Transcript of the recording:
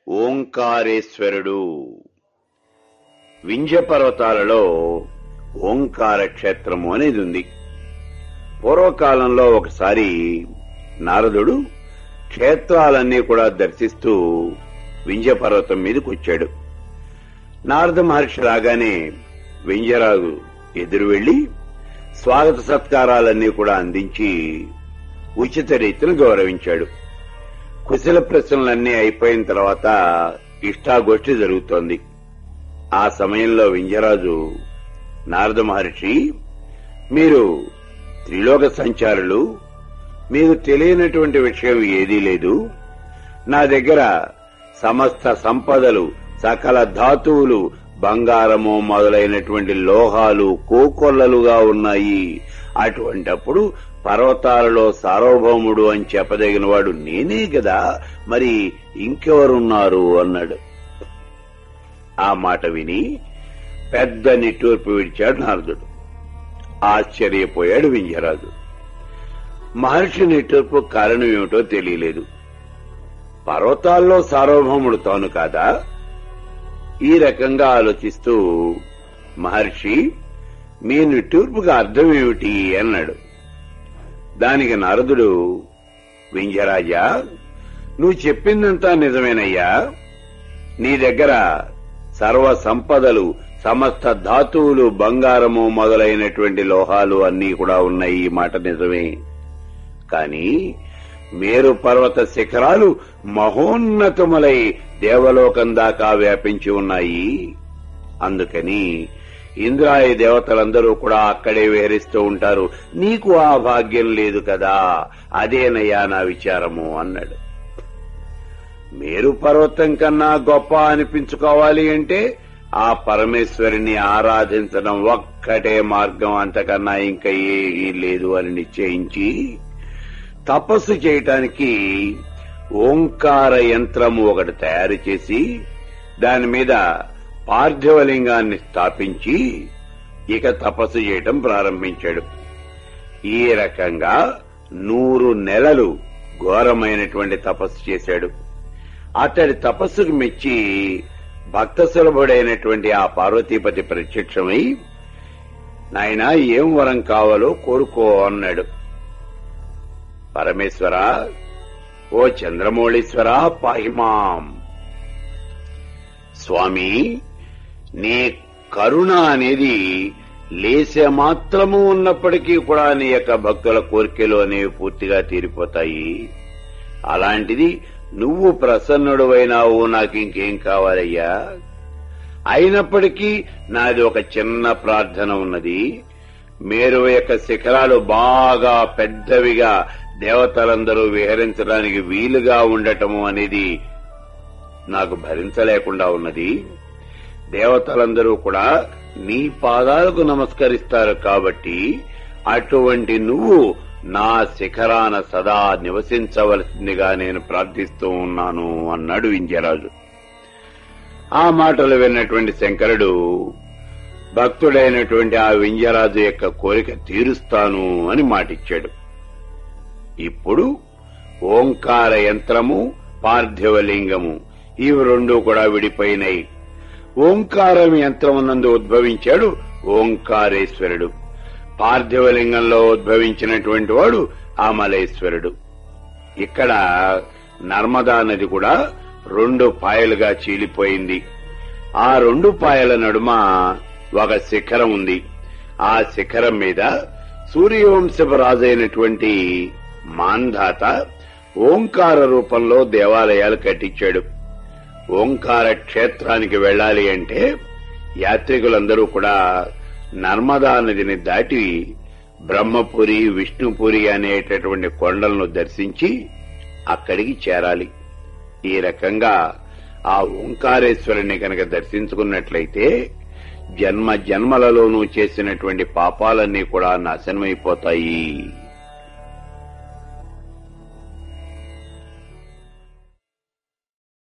ఓంకారేశ్వరుడు వింధ్య పర్వతాలలో ఓంకార క్షేత్రము అనేది ఉంది పూర్వకాలంలో ఒకసారి నారదుడు క్షేత్రాలన్నీ కూడా దర్శిస్తూ వింధ్య పర్వతం మీదకి వచ్చాడు నారద మహర్షి రాగానే వింజరాజు ఎదురు వెళ్లి స్వాగత సత్కారాలన్నీ కూడా అందించి ఉచిత రీతిని గౌరవించాడు కుశల ప్రశ్నలన్నీ అయిపోయిన తర్వాత ఇష్టాగోష్ఠి జరుగుతోంది ఆ సమయంలో వింజరాజు నారద మహర్షి మీరు త్రిలోక సంచారులు మీకు తెలియనటువంటి విషయం ఏదీ లేదు నా దగ్గర సమస్త సంపదలు సకల ధాతువులు బంగారము మొదలైనటువంటి లోహాలు కోకొల్లలుగా ఉన్నాయి అటువంటప్పుడు పర్వతాలలో సార్వభౌముడు అని చెప్పదగిన వాడు నేనే కదా మరి ఇంకెవరున్నారు అన్నాడు ఆ మాట విని పెద్ద నిట్టూర్పు విడిచాడు నారదుడు ఆశ్చర్యపోయాడు వింజరాజు మహర్షి నిట్టూర్పు కారణం ఏమిటో తెలియలేదు పర్వతాల్లో సార్వభౌముడు తాను కాదా ఈ రకంగా ఆలోచిస్తూ మహర్షి మీ నిట్టూర్పుకు అర్థం ఏమిటి అన్నాడు దానికి నారదుడు వింజరాజా నువ్వు చెప్పిందంతా నిజమేనయ్యా నీ దగ్గర సర్వ సంపదలు సమస్త ధాతువులు బంగారము మొదలైనటువంటి లోహాలు అన్నీ కూడా ఉన్నాయి ఈ మాట నిజమే కాని మేరు పర్వత శిఖరాలు మహోన్నతములై దేవలోకం దాకా వ్యాపించి ఉన్నాయి అందుకని ఇంద్రాయ దేవతలందరూ కూడా అక్కడే విహరిస్తూ ఉంటారు నీకు ఆ భాగ్యం లేదు కదా అదేనయ్యా నా విచారము అన్నాడు మేరు పర్వతం కన్నా గొప్ప అనిపించుకోవాలి అంటే ఆ పరమేశ్వరిని ఆరాధించడం ఒక్కటే మార్గం అంతకన్నా ఇంకా ఏ లేదు అని నిశ్చయించి తపస్సు చేయటానికి ఓంకార యంత్రము ఒకటి తయారు చేసి దాని మీద పార్థివలింగాన్ని స్థాపించి ఇక తపస్సు చేయటం ప్రారంభించాడు ఈ రకంగా నూరు నెలలు ఘోరమైనటువంటి తపస్సు చేశాడు అతడి తపస్సుకు మెచ్చి భక్త సులభుడైనటువంటి ఆ పార్వతీపతి ప్రత్యక్షమై నాయనా ఏం వరం కావాలో కోరుకో అన్నాడు పరమేశ్వర ఓ చంద్రమౌళీశ్వర పాహిమాం స్వామి నీ కరుణ అనేది లేశ మాత్రము ఉన్నప్పటికీ కూడా నీ యొక్క భక్తుల కోరికలు అనేవి పూర్తిగా తీరిపోతాయి అలాంటిది నువ్వు ప్రసన్నుడువైనావు నాకు ఇంకేం కావాలయ్యా అయినప్పటికీ నాది ఒక చిన్న ప్రార్థన ఉన్నది మేరు యొక్క శిఖరాలు బాగా పెద్దవిగా దేవతలందరూ విహరించడానికి వీలుగా ఉండటము అనేది నాకు భరించలేకుండా ఉన్నది దేవతలందరూ కూడా నీ పాదాలకు నమస్కరిస్తారు కాబట్టి అటువంటి నువ్వు నా శిఖరాన సదా నివసించవలసిందిగా నేను ప్రార్థిస్తూ ఉన్నాను అన్నాడు వింజరాజు ఆ మాటలు విన్నటువంటి శంకరుడు భక్తుడైనటువంటి ఆ వింజరాజు యొక్క కోరిక తీరుస్తాను అని మాటిచ్చాడు ఇప్పుడు ఓంకార యంత్రము పార్థివలింగము ఇవి రెండు కూడా విడిపోయినాయి ఓంకారం యంత్రమునందు ఉద్భవించాడు ఓంకారేశ్వరుడు పార్థివలింగంలో ఉద్భవించినటువంటి వాడు అమలేశ్వరుడు ఇక్కడ నర్మదా నది కూడా రెండు పాయలుగా చీలిపోయింది ఆ రెండు పాయల నడుమ ఒక శిఖరం ఉంది ఆ శిఖరం మీద సూర్యవంశపు రాజైనటువంటి మాంధాత ఓంకార రూపంలో దేవాలయాలు కట్టించాడు ఓంకార క్షేత్రానికి వెళ్ళాలి అంటే యాత్రికులందరూ కూడా నర్మదా నదిని దాటి బ్రహ్మపురి విష్ణుపురి అనేటటువంటి కొండలను దర్శించి అక్కడికి చేరాలి ఈ రకంగా ఆ ఓంకారేశ్వరుని కనుక దర్శించుకున్నట్లయితే జన్మ జన్మలలోనూ చేసినటువంటి పాపాలన్నీ కూడా నాశనమైపోతాయి